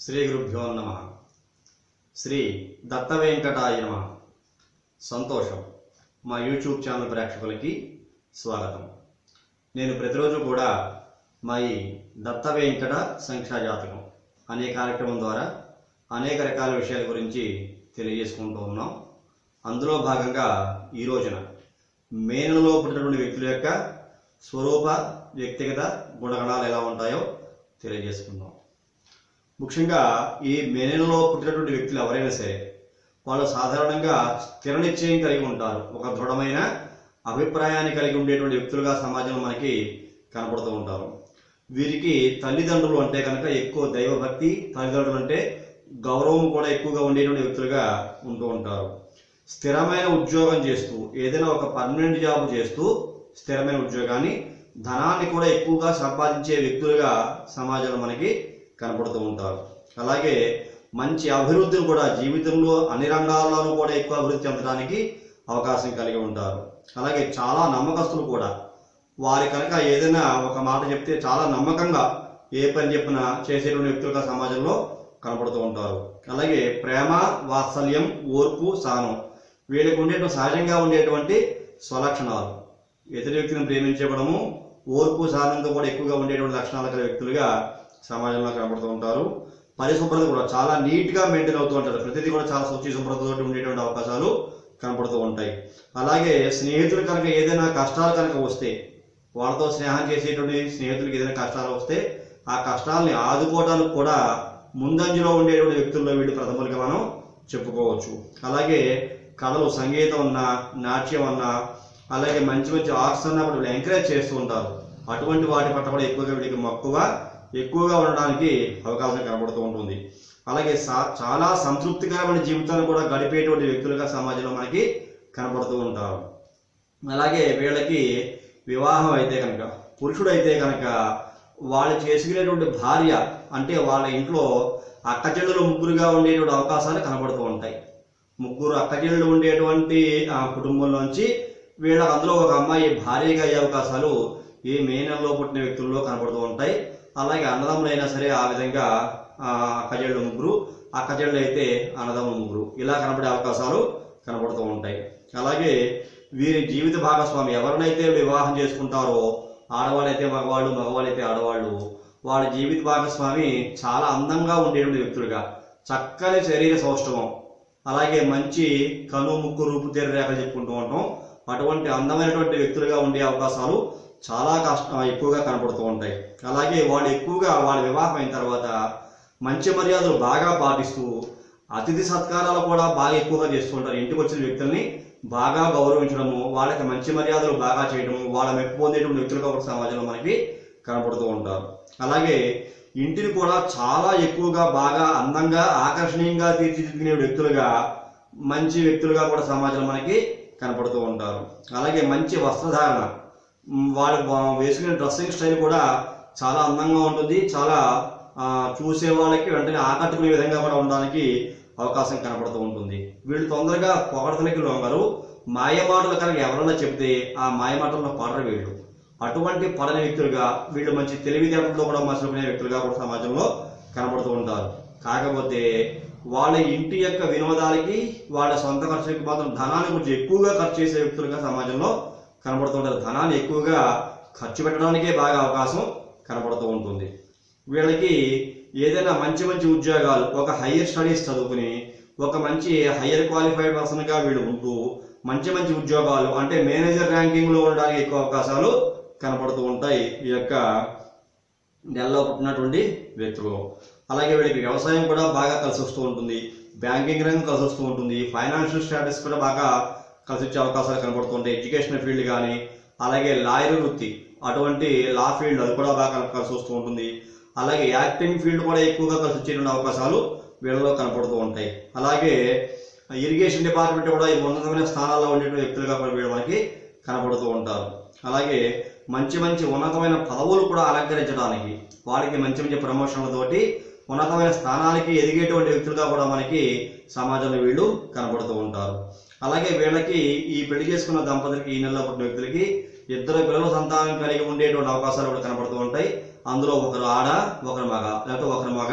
శ్రీ గురుభ్యో నమ శ్రీ దత్త వెంకటాయ నమ సంతోషం మా యూట్యూబ్ ఛానల్ ప్రేక్షకులకి స్వాగతం నేను ప్రతిరోజు కూడా మా ఈ దత్త వెంకట సంఖ్యా జాతకం అనే కార్యక్రమం ద్వారా అనేక రకాల విషయాల గురించి తెలియజేసుకుంటూ ఉన్నాం అందులో భాగంగా ఈ రోజున మేనలో పుట్టినటువంటి వ్యక్తుల యొక్క స్వరూప వ్యక్తిగత గుణగణాలు ఎలా ఉంటాయో తెలియజేసుకుందాం ముఖ్యంగా ఈ మేనలో పుట్టినటువంటి వ్యక్తులు ఎవరైనా సరే వాళ్ళు సాధారణంగా స్థిర నిశ్చయం కలిగి ఉంటారు ఒక దృఢమైన అభిప్రాయాన్ని కలిగి ఉండేటువంటి వ్యక్తులుగా సమాజంలో మనకి కనపడుతూ ఉంటారు వీరికి తల్లిదండ్రులు అంటే కనుక ఎక్కువ దైవభక్తి తల్లిదండ్రులు అంటే గౌరవం కూడా ఎక్కువగా ఉండేటువంటి వ్యక్తులుగా ఉంటూ ఉంటారు స్థిరమైన ఉద్యోగం చేస్తూ ఏదైనా ఒక పర్మనెంట్ జాబ్ చేస్తూ స్థిరమైన ఉద్యోగాన్ని ధనాన్ని కూడా ఎక్కువగా సంపాదించే వ్యక్తులుగా సమాజంలో మనకి కనపడుతూ ఉంటారు అలాగే మంచి అభివృద్ధిని కూడా జీవితంలో అన్ని రంగాల్లోనూ కూడా ఎక్కువ అభివృద్ధి చెందడానికి అవకాశం కలిగి ఉంటారు అలాగే చాలా నమ్మకస్తులు కూడా వారి కనుక ఏదైనా ఒక మాట చెప్తే చాలా నమ్మకంగా ఏ పని చెప్పినా చేసేటువంటి వ్యక్తులుగా సమాజంలో కనపడుతూ ఉంటారు అలాగే ప్రేమ వాత్సల్యం ఓర్పు సహనం వీళ్ళకి ఉండేటువంటి సహజంగా ఉండేటువంటి స్వలక్షణాలు ఎదుటి వ్యక్తిని ప్రేమించబడము ఓర్పు సహనంతో కూడా ఎక్కువగా ఉండేటువంటి లక్షణాలు గల వ్యక్తులుగా సమాజంలో కనపడుతూ ఉంటారు పరిశుభ్రత కూడా చాలా నీట్ గా మెయింటైన్ అవుతూ ఉంటారు ప్రతిదీ కూడా చాలా శుచి శుభ్రతతో ఉండేటువంటి అవకాశాలు కనపడుతూ ఉంటాయి అలాగే స్నేహితులు కనుక ఏదైనా కష్టాలు కనుక వస్తే వాళ్ళతో స్నేహం చేసేటువంటి స్నేహితులకి ఏదైనా కష్టాలు వస్తే ఆ కష్టాలని ఆదుకోవడానికి కూడా ముందంజలో ఉండేటువంటి వ్యక్తుల్లో వీళ్ళు ప్రథములుగా మనం చెప్పుకోవచ్చు అలాగే కళలు సంగీతం అన్నా నాట్యం అన్నా అలాగే మంచి మంచి ఆర్ట్స్ అన్నా కూడా వీళ్ళు ఎంకరేజ్ చేస్తూ ఉంటారు అటువంటి వాటి పట్ల కూడా ఎక్కువగా వీళ్ళకి మక్కువ ఎక్కువగా ఉండడానికి అవకాశం కనబడుతూ ఉంటుంది అలాగే సా- చాలా సంతృప్తికరమైన జీవితాన్ని కూడా గడిపేటువంటి వ్యక్తులుగా సమాజంలో మనకి కనబడుతూ ఉంటారు అలాగే వీళ్ళకి వివాహం అయితే కనుక పురుషుడు అయితే కనుక వాళ్ళు చేసుకునేటువంటి భార్య అంటే వాళ్ళ ఇంట్లో అక్క చెల్లెలు ముగ్గురుగా ఉండేటువంటి అవకాశాలు కనబడుతూ ఉంటాయి ముగ్గురు అక్క చెల్లెలు ఉండేటువంటి ఆ, కుటుంబంలోంచి వీళ్ళకి అందులో ఒక అమ్మాయి భార్యగా అయ్యే అవకాశాలు ఈ మే నెలలో పుట్టిన వ్యక్తుల్లో కనబడుతూ ఉంటాయి అలాగే అన్నదమ్ములైనా సరే ఆ విధంగా ఆ, అక్క చెల్లెలు ముగ్గురు అక్క చెల్లెలు అయితే అన్నదమ్ములు ముగ్గురు ఇలా కనబడే అవకాశాలు కనబడుతూ ఉంటాయి అలాగే వీరి జీవిత భాగస్వామి ఎవరినైతే వివాహం చేసుకుంటారో ఆడవాళ్ళైతే మగవాళ్ళు మగవాళ్ళైతే ఆడవాళ్ళు వాళ్ళ జీవిత భాగస్వామి చాలా అందంగా ఉండేటువంటి వ్యక్తులుగా చక్కని శరీర సౌష్ఠవం అలాగే మంచి కను ముక్కు రూపు తీర రేఖలు చెప్పుకుంటూ ఉంటాం అటువంటి అందమైనటువంటి వ్యక్తులుగా ఉండే అవకాశాలు చాలా కష్ట ఎక్కువగా కనపడుతూ ఉంటాయి అలాగే వాళ్ళు ఎక్కువగా వాళ్ళ వివాహం అయిన తర్వాత మంచి మర్యాదలు బాగా పాటిస్తూ అతిథి సత్కారాలు కూడా బాగా ఎక్కువగా చేస్తూ ఉంటారు ఇంటికి వచ్చిన వ్యక్తుల్ని బాగా గౌరవించడము వాళ్ళకి మంచి మర్యాదలు బాగా చేయడము వాళ్ళ మెప్పు పొందేటువంటి వ్యక్తులుగా కూడా సమాజంలో మనకి కనపడుతూ ఉంటారు అలాగే ఇంటిని కూడా చాలా ఎక్కువగా బాగా అందంగా ఆకర్షణీయంగా తీర్చిదిద్దుకునే వ్యక్తులుగా మంచి వ్యక్తులుగా కూడా సమాజంలో మనకి కనపడుతూ ఉంటారు అలాగే మంచి వస్త్రధారణ మ్, వాళ్ళు వా- వేసుకునే డ్రెస్సింగ్ స్టైల్ కూడా చాలా అందంగా ఉంటుంది చాలా ఆ, చూసే వాళ్ళకి వెంటనే ఆకట్టుకునే విధంగా కూడా ఉండడానికి అవకాశం కనపడుతూ ఉంటుంది వీళ్ళు తొందరగా పొగడతలకి లొంగరు మాయమాటలు కనుక ఎవరన్నా చెప్తే ఆ మాయమాటల్లో పడరు వీళ్ళు అటువంటి పడని వ్యక్తులుగా వీళ్ళు మంచి తెలివితేటలతో కూడా మసులుకునే వ్యక్తులుగా కూడా సమాజంలో కనబడుతూ ఉంటారు కాకపోతే వాళ్ళ ఇంటి యొక్క వినోదాలకి వాళ్ళ సొంత ఖర్చులకి మాత్రం ధనాన్ని కొంచెం ఎక్కువగా ఖర్చు చేసే వ్యక్తులుగా సమాజంలో కనబడుతూ ఉంటారు ధనాన్ని ఎక్కువగా ఖర్చు పెట్టడానికే బాగా అవకాశం కనబడుతూ ఉంటుంది వీళ్ళకి ఏదైనా మంచి మంచి ఉద్యోగాలు ఒక హయ్యర్ స్టడీస్ చదువుకుని ఒక మంచి హయ్యర్ క్వాలిఫైడ్ పర్సన్ గా వీళ్ళు ఉంటూ మంచి మంచి ఉద్యోగాలు అంటే మేనేజర్ ర్యాంకింగ్ లో ఉండడానికి ఎక్కువ అవకాశాలు కనపడుతూ ఉంటాయి ఈ యొక్క నెలలో పుట్టినటువంటి వ్యక్తులు అలాగే వీళ్ళకి వ్యవసాయం కూడా బాగా కలిసి వస్తూ ఉంటుంది బ్యాంకింగ్ రంగం కలిసి వస్తూ ఉంటుంది ఫైనాన్షియల్ స్టాటస్ కూడా బాగా కలిసి వచ్చే అవకాశాలు కనబడుతుంటాయి ఎడ్యుకేషన్ ఫీల్డ్ కానీ అలాగే లాయర్ వృత్తి అటువంటి లా ఫీల్డ్ అది కూడా బాగా కలిసి వస్తూ ఉంటుంది అలాగే యాక్టింగ్ ఫీల్డ్ కూడా ఎక్కువగా కలిసి వచ్చేటువంటి అవకాశాలు వీళ్ళలో కనపడుతూ ఉంటాయి అలాగే ఇరిగేషన్ డిపార్ట్మెంట్ కూడా ఈ ఉన్నతమైన స్థానాల్లో ఉండేటువంటి వ్యక్తులుగా కూడా వీళ్ళు మనకి కనపడుతూ ఉంటారు అలాగే మంచి మంచి ఉన్నతమైన పదవులు కూడా అలంకరించడానికి వారికి మంచి మంచి ప్రమోషన్లతోటి ఉన్నతమైన స్థానానికి ఎదిగేటువంటి వ్యక్తులుగా కూడా మనకి సమాజంలో వీళ్ళు కనపడుతూ ఉంటారు అలాగే వీళ్ళకి ఈ పెళ్లి చేసుకున్న దంపతులకి ఈ నెలలో పుట్టిన వ్యక్తులకి ఇద్దరు పిల్లల సంతానం కలిగి ఉండేటువంటి అవకాశాలు కూడా కనపడుతూ ఉంటాయి అందులో ఒకరు ఆడ ఒకరు మగ లేకపోతే ఒకరు మగ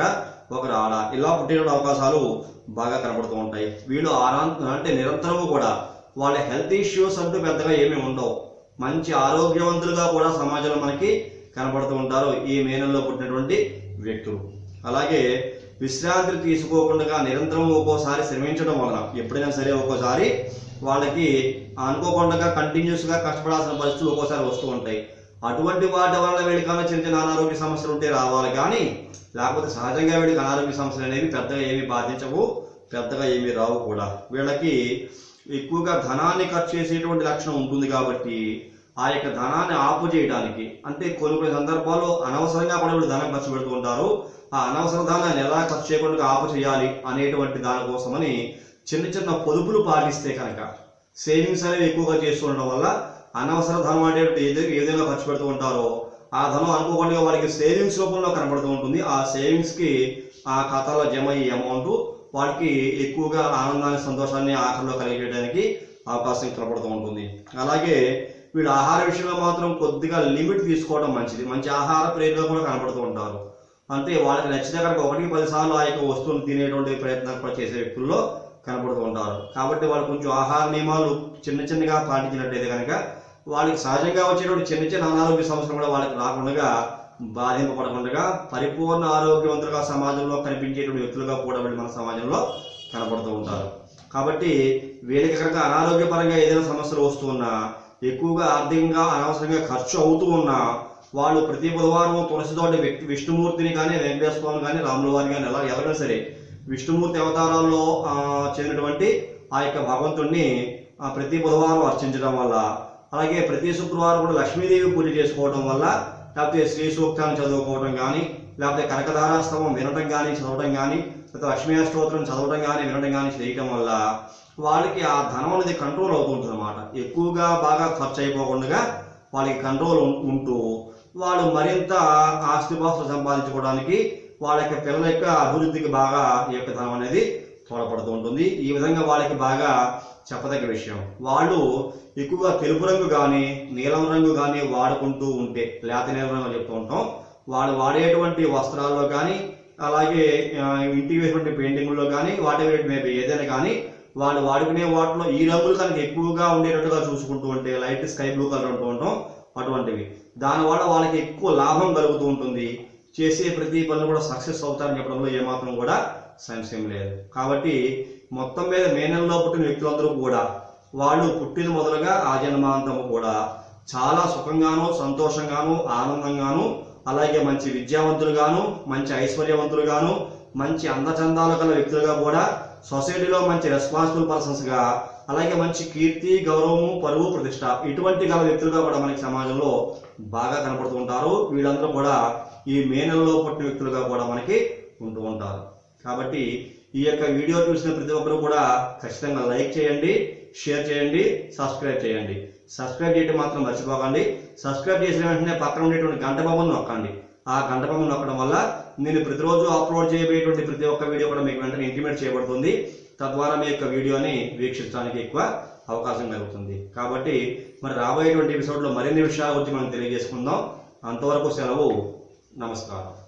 ఒకరు ఆడ ఇలా పుట్టిన అవకాశాలు బాగా కనబడుతూ ఉంటాయి వీళ్ళు ఆరా అంటే నిరంతరము కూడా వాళ్ళ హెల్త్ ఇష్యూస్ అంటూ పెద్దగా ఏమీ ఉండవు మంచి ఆరోగ్యవంతులుగా కూడా సమాజంలో మనకి కనబడుతూ ఉంటారు ఈ మేనంలో పుట్టినటువంటి వ్యక్తులు అలాగే విశ్రాంతి తీసుకోకుండా నిరంతరం ఒక్కోసారి శ్రమించడం వలన ఎప్పుడైనా సరే ఒక్కోసారి వాళ్ళకి అనుకోకుండా కంటిన్యూస్ గా కష్టపడాల్సిన పరిస్థితులు ఒక్కోసారి వస్తూ ఉంటాయి అటువంటి వాటి వల్ల వీళ్ళకన్నా చిన్న చిన్న అనారోగ్య సమస్యలు ఉంటే రావాలి కానీ లేకపోతే సహజంగా వీళ్ళకి అనారోగ్య సమస్యలు అనేవి పెద్దగా ఏమీ బాధించవు పెద్దగా ఏమీ రావు కూడా వీళ్ళకి ఎక్కువగా ధనాన్ని ఖర్చు చేసేటువంటి లక్షణం ఉంటుంది కాబట్టి ఆ యొక్క ధనాన్ని ఆపు చేయడానికి అంటే కొన్ని కొన్ని సందర్భాల్లో అనవసరంగా కూడా వీళ్ళు ధనం ఖర్చు పెడుతూ ఉంటారు ఆ అనవసర ధనాన్ని ఎలా ఖర్చు చేయకుండా ఆపు చేయాలి అనేటువంటి దానికోసమని చిన్న చిన్న పొదుపులు పాటిస్తే కనుక సేవింగ్స్ అనేవి ఎక్కువగా చేస్తూ ఉండడం వల్ల అనవసర ధనం అంటే ఏదైతే ఏదైనా ఖర్చు పెడుతూ ఉంటారో ఆ ధనం అనుకోకుండా వారికి సేవింగ్స్ రూపంలో కనబడుతూ ఉంటుంది ఆ సేవింగ్స్ కి ఆ ఖాతాలో జమ అయ్యే అమౌంట్ వారికి ఎక్కువగా ఆనందాన్ని సంతోషాన్ని ఆఖరిలో కలిగేయడానికి అవకాశం కనబడుతూ ఉంటుంది అలాగే వీడు ఆహార విషయంలో మాత్రం కొద్దిగా లిమిట్ తీసుకోవడం మంచిది మంచి ఆహార ప్రేరుగా కూడా కనబడుతూ ఉంటారు అంటే వాళ్ళకి నచ్చిన కనుక ఒకటికి పదిసార్లు ఆ యొక్క వస్తువును తినేటువంటి ప్రయత్నం కూడా చేసే వ్యక్తుల్లో కనబడుతూ ఉంటారు కాబట్టి వాళ్ళు కొంచెం ఆహార నియమాలు చిన్న చిన్నగా పాటించినట్టయితే కనుక వాళ్ళకి సహజంగా వచ్చేటువంటి చిన్న చిన్న అనారోగ్య సమస్యలు కూడా వాళ్ళకి రాకుండా బాధింపబడకుండా పరిపూర్ణ ఆరోగ్యవంతులుగా సమాజంలో కనిపించేటువంటి వ్యక్తులుగా కూడా వీళ్ళు మన సమాజంలో కనబడుతూ ఉంటారు కాబట్టి వీళ్ళకి కనుక అనారోగ్యపరంగా ఏదైనా సమస్యలు వస్తూ ఉన్నా ఎక్కువగా ఆర్థికంగా అనవసరంగా ఖర్చు అవుతూ ఉన్నా వాళ్ళు ప్రతి బుధవారం తులసితోటి వ్యక్తి విష్ణుమూర్తిని కానీ వెంకటేశ్వర స్వామిని కానీ రాముల వారిని కానీ ఎలా ఎవరైనా సరే విష్ణుమూర్తి అవతారాల్లో ఆ, చెందినటువంటి ఆ యొక్క భగవంతుణ్ణి ఆ, ప్రతి బుధవారం అర్చించడం వల్ల అలాగే ప్రతి శుక్రవారం కూడా లక్ష్మీదేవి పూజ చేసుకోవడం వల్ల లేకపోతే శ్రీ సూక్తాన్ని చదువుకోవడం కానీ లేకపోతే కనకధారాస్తవం వినటం కానీ చదవడం కానీ లేకపోతే లక్ష్మీ అష్టోత్తరం చదవడం కానీ వినడం కానీ చేయటం వల్ల వాళ్ళకి ఆ ధనం అనేది కంట్రోల్ అవుతుంటుంది అనమాట ఎక్కువగా బాగా ఖర్చు అయిపోకుండా వాళ్ళకి కంట్రోల్ ఉంటూ వాళ్ళు మరింత ఆస్తిపాస్తులు సంపాదించుకోవడానికి వాళ్ళ యొక్క పిల్లల యొక్క అభివృద్ధికి బాగా ఈ యొక్క ధనం అనేది తోడ్పడుతూ ఉంటుంది ఈ విధంగా వాళ్ళకి బాగా చెప్పదగ్గ విషయం వాళ్ళు ఎక్కువగా తెలుపు రంగు కానీ నీలం రంగు కానీ వాడుకుంటూ ఉంటే లేత నీలం రంగు అని చెప్తూ ఉంటాం వాళ్ళు వాడేటువంటి వస్త్రాల్లో కానీ అలాగే ఆ, ఇంటికి వేసినటువంటి పెయింటింగ్లో కానీ వాటి మీద ఏదైనా కానీ వాళ్ళు వాడుకునే వాటిలో ఈ రంగులు కనుక ఎక్కువగా ఉండేటట్టుగా చూసుకుంటూ ఉంటే లైట్ స్కై బ్లూ కలర్ అంటూ ఉంటాం అటువంటివి దానివల్ల వాళ్ళకి ఎక్కువ లాభం కలుగుతూ ఉంటుంది చేసే ప్రతి పనులు కూడా సక్సెస్ అవుతారని చెప్పడంలో ఏమాత్రం కూడా సంశయం లేదు కాబట్టి మొత్తం మీద మే నెలలో పుట్టిన వ్యక్తులందరూ కూడా వాళ్ళు పుట్టిన మొదలుగా ఆ జన్మాంతము కూడా చాలా సుఖంగాను సంతోషంగాను ఆనందంగాను అలాగే మంచి విద్యావంతులుగాను మంచి ఐశ్వర్యవంతులుగాను మంచి అందచందాలు గల వ్యక్తులుగా కూడా సొసైటీలో మంచి రెస్పాన్సిబుల్ పర్సన్స్ గా అలాగే మంచి కీర్తి గౌరవము పరువు ప్రతిష్ట ఇటువంటి గల వ్యక్తులుగా కూడా మనకి సమాజంలో బాగా కనపడుతూ ఉంటారు వీళ్ళందరూ కూడా ఈ మే నెలలో పుట్టిన వ్యక్తులుగా కూడా మనకి ఉంటూ ఉంటారు కాబట్టి ఈ యొక్క వీడియో చూసిన ప్రతి ఒక్కరు కూడా ఖచ్చితంగా లైక్ చేయండి షేర్ చేయండి సబ్స్క్రైబ్ చేయండి సబ్స్క్రైబ్ చేయడం మాత్రం మర్చిపోకండి సబ్స్క్రైబ్ చేసిన వెంటనే పక్కన ఉండేటువంటి గంట బొమ్మను నొక్కండి ఆ గంట బొమ్మను నొక్కడం వల్ల నేను ప్రతిరోజు అప్లోడ్ చేయబోయేటువంటి ప్రతి ఒక్క వీడియో కూడా మీకు వెంటనే ఇంటిమేట్ చేయబడుతుంది తద్వారా మీ యొక్క వీడియోని వీక్షించడానికి ఎక్కువ అవకాశం కలుగుతుంది కాబట్టి మరి రాబోయేటువంటి ఎపిసోడ్లో మరిన్ని విషయాల గురించి మనం తెలియజేసుకుందాం అంతవరకు సెలవు నమస్కారం